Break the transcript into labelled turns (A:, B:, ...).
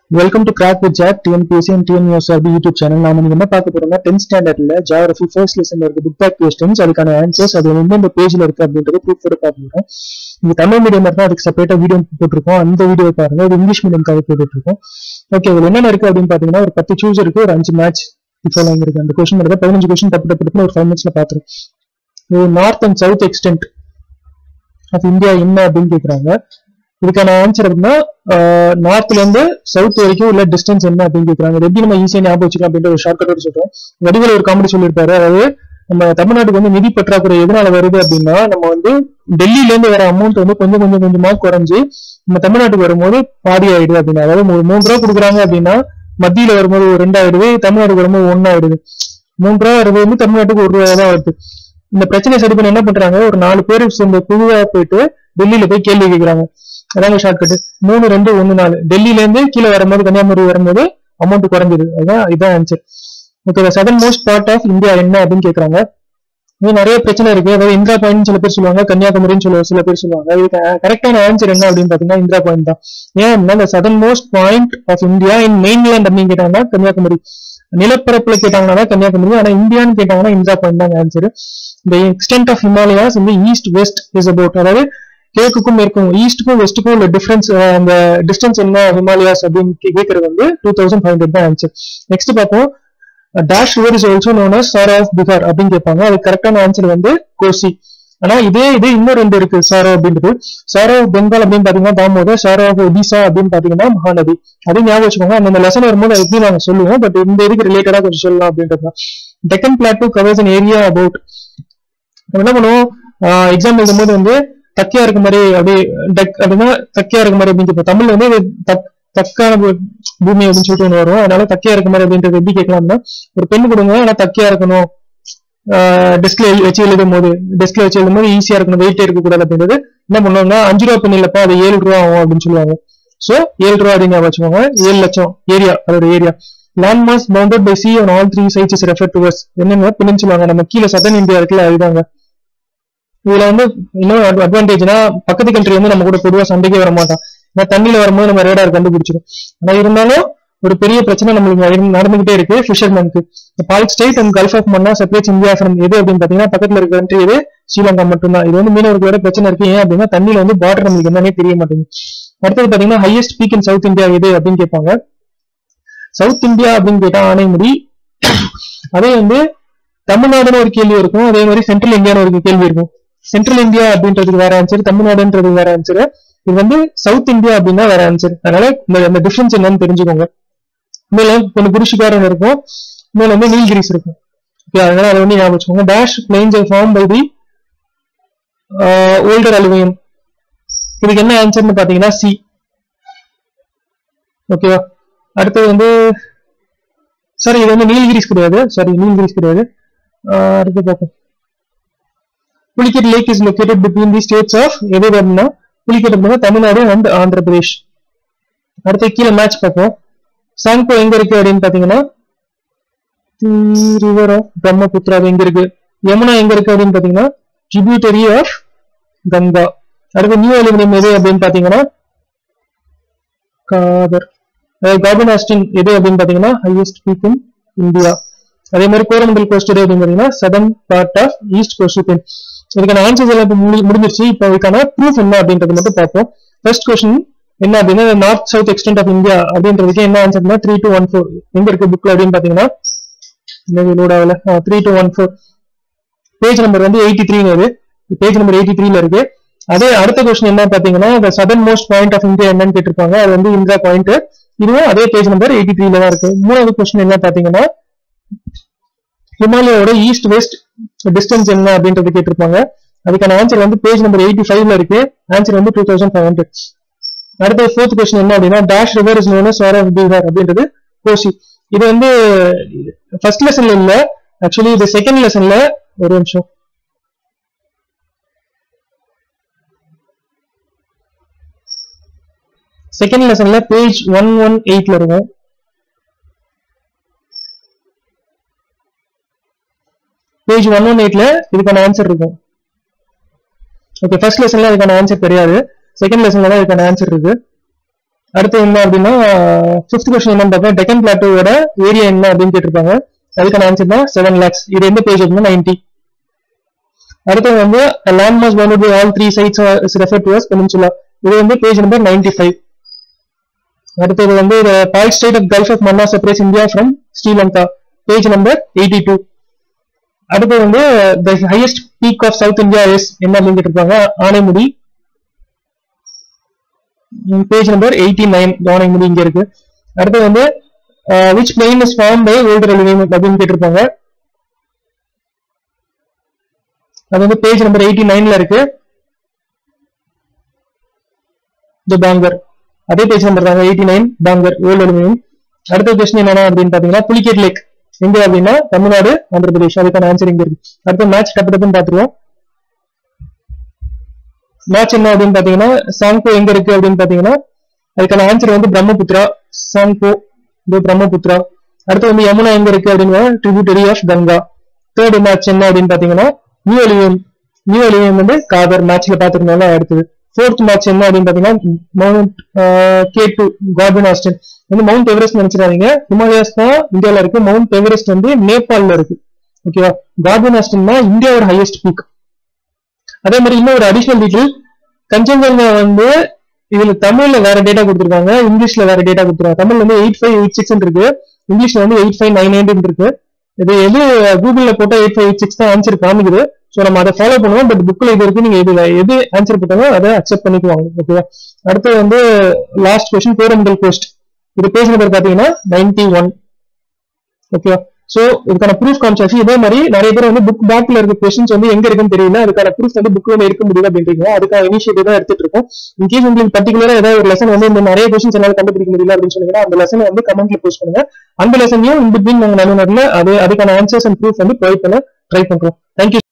A: welcome to crack with Jack TNPSC and TNUSRB YouTube channel நாம நீங்க என்ன பார்க்க போறோம்னா டென்த் ஸ்டாண்டர்ட்ல ஜியாகிரபி ஃபர்ஸ்ட் லெசன்ல இருக்கு புக் பேக் கொஸ்டின்ஸ் அதுக்கான ஆன்சர்ஸ் அது எந்தெந்த பேஜ்ல இருக்கு அப்படின்றது ப்ரூஃபோட பார்க்கணும் இது தமிழ் மீடியம் தான் அதுக்கு செப்பரேட்டா வீடியோ போட்டிருக்கோம் அந்த வீடியோ பாருங்க இது இங்கிலீஷ் மீடியம்காக போட்டுட்டு இருக்கோம் ஓகே இதுல என்னென்ன இருக்கு அப்படின்னு பாத்தீங்கன்னா ஒரு பத்து சூஸ் இருக்கு ஒரு அஞ்சு மேட்ச் இப்போ இருக்கு அந்த கொஸ்டின் இருக்கு பதினஞ்சு கொஸ்டின் தப்பு தப்பு தப்பு ஒரு ஃபைவ் மினிட்ஸ்ல பாத்துரும் north and south extent of India என்ன அப்படின்னு கேக்குறாங்க இதுக்கான ஆன்சர் அப்படின்னா நார்த்ல இருந்து சவுத் வரைக்கும் உள்ள டிஸ்டன்ஸ் என்ன அப்படின்னு கேக்குறாங்க இது எப்படி நம்ம ஈஸியா ஞாபகம் வச்சுக்கலாம் அப்படின்ற ஒரு ஷார்ட்கட் சொல்றோம் வடிவில் ஒரு காமெடி சொல்லியிருப்பாரு அதாவது நம்ம தமிழ்நாட்டுக்கு வந்து நிதி பற்றாக்குறை எதனால வருது அப்படின்னா நம்ம வந்து டெல்லியில இருந்து வர அமௌண்ட் வந்து கொஞ்சம் கொஞ்சம் கொஞ்சமா குறைஞ்சு நம்ம தமிழ்நாட்டுக்கு வரும்போது பாதி ஆயிடுது அப்படின்னா அதாவது ஒரு மூணு ரூபா கொடுக்குறாங்க அப்படின்னா மத்தியில வரும்போது ஒரு ரெண்டாயிடுது தமிழ்நாட்டுக்கு வரும்போது ஒன்னாயிடுது மூணு ரூபா வருது வந்து தமிழ்நாட்டுக்கு ஒரு ரூபா தான் வருது இந்த பிரச்சனை சரி பண்ண என்ன பண்றாங்க ஒரு நாலு பேர் சேர்ந்த குழுவா போயிட்டு டெல்லியில போய் கேள்வி கேட்கறாங்க அதாங்க ஷார்ட்கட் மூணு ரெண்டு ஒண்ணு நாலு டெல்லியில இருந்து கீழே வரும்போது கன்னியாகுமரி வரும்போது அமௌண்ட் குறைஞ்சது அதுதான் இதான் answer okay southernmost part of India என்ன அப்படின்னு கேக்குறாங்க இது நிறைய பிரச்சனை இருக்கு அதாவது இந்திரா பாயிண்ட் சில பேர் சொல்லுவாங்க கன்னியாகுமரின்னு சொல்லுவாங்க சில பேர் சொல்லுவாங்க இதுக்கு கரெக்டான ஆன்சர் என்ன அப்படின்னு பாத்தீங்கன்னா இந்திரா பாயிண்ட் தான் ஏன் அப்படின்னா இந்த southernmost point of India in mainland அப்படின்னு கேட்டாங்கன்னா கன்னியாகுமரி நிலப்பரப்புல கேட்டாங்கன்னா கன்னியாகுமரி ஆனா இந்தியான்னு கேட்டாங்கன்னா இந்திரா பாயிண்ட் தான் ஆன்சர் இந்த எக்ஸ்டென்ட் ஆஃப் ஹிமாலயாஸ் இந்த ஈஸ்ட் வெஸ்ட் இஸ் அபவுட் அதாவது கிழக்குக்கும் மேற்கும் ஈஸ்ட்டுக்கும் வெஸ்ட்டுக்கும் உள்ள டிஃபரன்ஸ் அந்த டிஸ்டன்ஸ் என்ன ஹிமாலயாஸ் அப்படின்னு கேட்கறது வந்து டூ தௌசண்ட் ஃபைவ் ஹண்ட்ரட் தான் ஆன்சர் நெக்ஸ்ட் பார்ப்போம் dash river is also known as sorrow of Bihar அப்படின்னு கேட்பாங்க அதுக்கு கரெக்டான ஆன்சர் வந்து கோசி ஆனா இதே இது இன்னும் ரெண்டு இருக்கு சாரோ அப்படின்றது சாரோ ஆஃப் பெங்கால் அப்படின்னு பாத்தீங்கன்னா தாமோதர் சாரோ ஆஃப் ஒடிசா அப்படின்னு பாத்தீங்கன்னா மகாநதி அதையும் ஞாபகம் வச்சுக்கோங்க அந்த லெசன் வரும்போது எப்படி நாங்க சொல்லுவோம் பட் இந்த இதுக்கு ரிலேட்டடா கொஞ்சம் சொல்லலாம் அப்படின்றது தான் Deccan plateau covers an area about நம்ம என்ன பண்ணுவோம் எக்ஸாம் எழுதும்போது வந்து தக்கியா இருக்க மாதிரி அப்படியே டக் அப்படின்னா தக்கியா இருக்க மாதிரி அப்படின்னு இப்போ தமிழ்ல வந்து தக்கான பூமி அப்படின்னு சொல்லிட்டு ஒன்று வரும் அதனால தக்கியா இருக்க மாதிரி அப்படின்றது எப்படி கேட்கலாம்னா ஒரு பெண் கொடுங்க ஆனா தக்கியா இருக்கணும் டெஸ்க்ல வச்சு எழுதும் போது டெஸ்க்ல வச்சு எழுதும் போது ஈஸியா இருக்கணும் வெயிட்டே இருக்கக்கூடாது அப்படின்றது என்ன பண்ணுவாங்கன்னா அஞ்சு ரூபா பெண் இல்லப்பா அது ஏழு ரூபா ஆகும் அப்படின்னு சொல்லுவாங்க சோ ஏழு ரூபா அப்படின்னு வச்சுக்கோங்க ஏழு லட்சம் ஏரியா அதோட area land mass bounded by sea on all three sides is refer towards என்னென்ன பின்னிச்சுவாங்க நம்ம கீழே சதன் இந்தியா இருக்குல்ல அதுதாங்க இதுல வந்து இன்னும் அட்வான்டேஜ்னா பக்கத்து கண்ட்ரி வந்து நம்ம கூட பொதுவாக சண்டைக்கே வர மாட்டோம் ஏன்னா தண்ணியில வரும்போது நம்ம ரேடார் கண்டுபிடிச்சிடும் ஆனா இருந்தாலும் ஒரு பெரிய பிரச்சனை நம்மளுக்கு நடந்துகிட்டே இருக்கு ஃபிஷர்மேனுக்கு Palk strait and gulf of Mannar separates India from எது அப்படின்னு பாத்தீங்கன்னா பக்கத்துல இருக்க கண்ட்ரி எது ஸ்ரீலங்கா மட்டும்தான் இது வந்து மீனவர்களோட பிரச்சனை இருக்கு ஏன் அப்படின்னா தண்ணியில வந்து பார்டர் நம்மளுக்கு என்னன்னே தெரிய மாட்டேங்குது அடுத்தது பாத்தீங்கன்னா highest peak in south India எது அப்படின்னு கேட்பாங்க சவுத் இந்தியா அப்படின்னு கேட்டா ஆணைமுடி அதே வந்து தமிழ்நாடுன்னு ஒரு கேள்வி இருக்கும் அதே மாதிரி சென்ட்ரல் இந்தியான்னு ஒரு கேள்வி இருக்கும் சென்ட்ரல் இந்தியா அப்படின்றதுக்கு வேற ஆன்சர் தமிழ்நாடுன்றது வேற ஆன்சர் இது வந்து சவுத் இந்தியா அப்படின்னா வேற ஆன்சர் அதனால இந்த டிஃபரன்ஸ் என்னன்னு தெரிஞ்சுக்கோங்க மேல கொஞ்சம் குருஷிகாரன் இருக்கும் மேல வந்து நீல்கிரிஸ் இருக்கும் அதனால அதை வந்து ஞாபகம் வச்சுக்கோங்க dash plains form by the older alluvium இதுக்கு என்ன ஆன்சர்னு பாத்தீங்கன்னா சி ஓகேவா அடுத்தது வந்து சாரி இது வந்து நீல்கிரிஸ் கிடையாது சாரி நீல்கிரிஸ் கிடையாது அடுத்து பார்ப்போம் Pulicat lake is located between the states of எது அப்படின்னா புலிகேட் அப்படின்னா தமிழ்நாடு அண்ட் ஆந்திர பிரதேஷ் அடுத்து கீழே மேட்ச் பார்ப்போம் சாங்போ எங்க இருக்கு அப்படின்னு பாத்தீங்கன்னா ரிவர் ஆஃப் பிரம்மபுத்திரா எங்க இருக்கு யமுனா எங்க இருக்கு அப்படின்னு பாத்தீங்கன்னா ட்ரிபியூட்டரி ஆஃப் கங்கா அடுத்து நியூ அலுமினியம் எது அப்படின்னு பாத்தீங்கன்னா காதர் கார்பன் ஆஸ்டின் எது அப்படின்னு பாத்தீங்கன்னா ஹையஸ்ட் பீக் இன் இந்தியா அதே மாதிரி கோரமண்டல் கோஸ்ட் எது அப்படின்னு பாத்தீங்கன்னா southern part of east coast இதுக்கான ஆன்சர்ஸ் எல்லாம் முடிஞ்சிருச்சு இப்போ இதுக்கான ப்ரூஃப் என்ன அப்படின்றது மட்டும் பார்ப்போம் ஃபர்ஸ்ட் கொஸ்டின் என்ன அப்படின்னா north south extent of India அப்படின்றதுக்கு என்ன ஆன்சர்னா த்ரீ டூ ஒன் ஃபோர் எங்க இருக்கு புக்ல அப்படின்னு பாத்தீங்கன்னா லோட் ஆகல three two one four page number வந்து eighty three page number eighty த்ரீல இருக்கு அதே அடுத்த கொஸ்டின் என்ன பாத்தீங்கன்னா இந்த southernmost point of India என்னன்னு கேட்டிருப்பாங்க அது வந்து இந்திரா பாயிண்ட் இதுவும் அதே பேஜ் நம்பர் எயிட்டி த்ரீல தான் இருக்கு மூணாவது கொஸ்டின் என்ன பாத்தீங்கன்னா ஹிமாலயோட ஈஸ்ட் வெஸ்ட் டிஸ்டன்ஸ் என்ன அப்படின்றது கேட்டிருப்பாங்க அதுக்கான ஆன்சர் வந்து பேஜ் நம்பர் எயிட்டி ஃபைவ்ல இருக்கு ஆன்சர் வந்து டூ தௌசண்ட் ஃபைவ் ஹண்ட்ரட் அடுத்த ஃபோர்த் கொஸ்டின் என்ன அப்படின்னா dash river is known sorrow of Bihar அப்படின்றது கோசி இது வந்து ஃபர்ஸ்ட் லெசன்ல இல்ல ஆக்சுவலி இது செகண்ட் லெசன்ல ஒரு நிமிஷம் செகண்ட் லெசன்ல பேஜ் ஒன் ஒன் எயிட்ல இருக்கும் பேஜ் ஒன் ஒன் எயிட்ல இதுக்கான ஆன்சர் இருக்கும் ஓகே ஃபர்ஸ்ட் லெசன்ல இதுக்கான ஆன்சர் கிடையாது செகண்ட் லெசன்ல தான் இதுக்கான ஆன்சர் இருக்கு அடுத்து என்ன அப்படின்னா ஃபிஃப்த் கொஸ்டின் என்னன்னு பார்த்தா டெக்கன் பிளாட்டோவோட ஏரியா என்ன அப்படின்னு கேட்டிருப்பாங்க அதுக்கான ஆன்சர் தான் செவன் லேக்ஸ் இது எந்த பேஜ் அப்படின்னா நைன்டி அடுத்து வந்து land mass bounded by all three sides is refer to as peninsula இது வந்து பேஜ் நம்பர் நைன்டி ஃபைவ் அடுத்தது வந்து Palk strait of gulf of Mannar separates India from Sri Lanka page number eighty two அடுத்து வந்து the highest peak of south India is என்ன அப்படின்னு கேட்டிருப்பாங்க Anaimudi page number eighty nine Anaimudi இங்க இருக்கு அடுத்து வந்து which plain is form by older aluminium அப்படின்னு கேட்டிருப்பாங்க அது வந்து பேஜ் நம்பர் எயிட்டி நைன்ல இருக்கு இது பாங்கர் அதே பேஜ் நம்பர் தாங்க eighty nine Bhangar old aluminium அடுத்த கொஸ்டின் என்னன்னா அப்படின்னு பாத்தீங்கன்னா புலிகேட் லேக் எங்க அப்படின்னா தமிழ்நாடு ஆந்திர பிரதேஷ் அதுக்கான ஆன்சர் இங்க இருக்கு அடுத்த மேட்ச் டப்பு டப்புன்னு பாத்துருவோம் மேட்ச் என்ன அப்படின்னு பாத்தீங்கன்னா சாங்கோ எங்க இருக்கு அப்படின்னு பாத்தீங்கன்னா அதுக்கான ஆன்சர் வந்து பிரம்மபுத்திரா சாங்கோ இது பிரம்மபுத்திரா அடுத்து வந்து யமுனா எங்க இருக்கு அப்படின்னா tributary of Ganga third match என்ன அப்படின்னு பாத்தீங்கன்னா நியூ அலிவியம் நியூ அலிவியம் வந்து காதர் மேட்ச்ல பாத்துருந்தாலும் அடுத்தது ஃபோர்த் மேட்ச் என்ன அப்படின்னு பாத்தீங்கன்னா mount K two Gordon Austen வந்து மவுண்ட் எவரெஸ்ட் நினைச்சிடாதீங்க ஹிமாலயாஸ் தான் இந்தியால இருக்கு மவுண்ட் எவரெஸ்ட் வந்து நேபாள்ல இருக்கு ஓகேவா கார்டன் ஆஸ்டன் தான் இந்தியாவோட ஹையஸ்ட் பீக் அதே மாதிரி இன்னும் ஒரு அடிஷனல் டீட்டெயில் கஞ்சன்ஜங்கா வந்து இதுல தமிழ்ல வேற டேட்டா கொடுத்துருக்காங்க இங்கிலீஷ்ல வேற டேட்டா கொடுத்துருக்காங்க தமிழ்ல வந்து எயிட் ஃபைவ் எயிட் சிக்ஸ் இருக்கு இங்கிலீஷ்ல வந்து எயிட் ஃபைவ் நைன் எயிட் இருக்கு இது எது கூகுள்ல போட்டா எயிட் ஃபைவ் எயிட் சிக்ஸ் தான் ஆன்சர் காமிக்குது ஸோ நம்ம அதை ஃபாலோ பண்ணுவோம் பட் புக்ல இது இருக்கு நீங்க இதுல எது ஆன்சர் போட்டாலும் அதை அக்செப்ட் பண்ணிக்குவாங்க ஓகேவா அடுத்து வந்து லாஸ்ட் கொஸ்டின் பேரமிடல் கோஸ்ட் இது பேஜ் நம்பர் பாத்தீங்கன்னா நைன்டி ஒன் ஓகேவா சோ இதுக்கான ப்ரூஃப் காமிச்சாச்சு இதே மாதிரி நிறைய பேர் வந்து புக் பேக்ல இருக்க கொஸ்டின்ஸ் வந்து எங்க இருக்குன்னு தெரியல அதுக்கான ப்ரூஃப் வந்து புக் வந்து இருக்க முடியல அப்படின்றீங்க அதுக்கான இனிஷியேட்டிவ் தான் எடுத்துட்டு இருக்கோம் இன்கேஸ் உங்களுக்கு பர்டிகுலரா ஏதாவது ஒரு லெசன் வந்து இந்த நிறைய கொஸ்டின்ஸ் என்னால கண்டுபிடிக்க முடியல அப்படின்னு சொன்னீங்கன்னா அந்த லெசன் வந்து கமெண்ட்ல போஸ்ட் பண்ணுங்க அந்த லெசனையும் இன் பிட்வீன் நாங்க நடுநடுல அது அதுக்கான ஆன்சர்ஸ் அண்ட் ப்ரூஃப் வந்து ப்ரொவைட் பண்ண ட்ரை பண்றோம் தேங்க்யூ